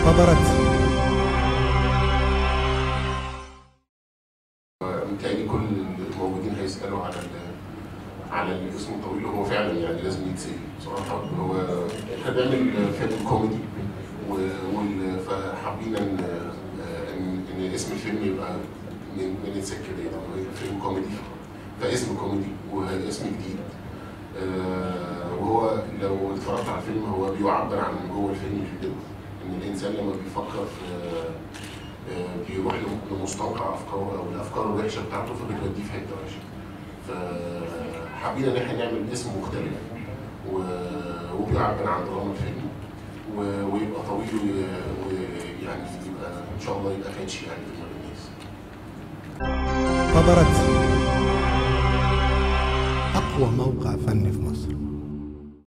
خبرت متهيألي كل الموجودين هيسألوا على ال- على الاسم الطويل هو فعلا يعني لازم يتسأل بصراحة هو احنا بنعمل فيلم كوميدي و- وال- فحابين ان ان إن اسم الفيلم يبقى من من السكة دي هو يبقى فيلم كوميدي فاسم كوميدي واسم جديد آه، وهو لو اتفرجت على الفيلم هو بيعبر عن جوه الفيلم كده ان الانسان لما بيفكر في آه، بيروح لمستنقع افكاره او الافكار الوحشه بتاعته فبتوديه في حته وحشه. فحابين ان احنا نعمل اسم مختلف و- وبيعبر عن دراما الفيلم و- ويبقى طويل و- ويعني يبقى ان شاء الله يبقى كاتشي يعني في دماغ الناس. خبرت أقوى موقع فني في مصر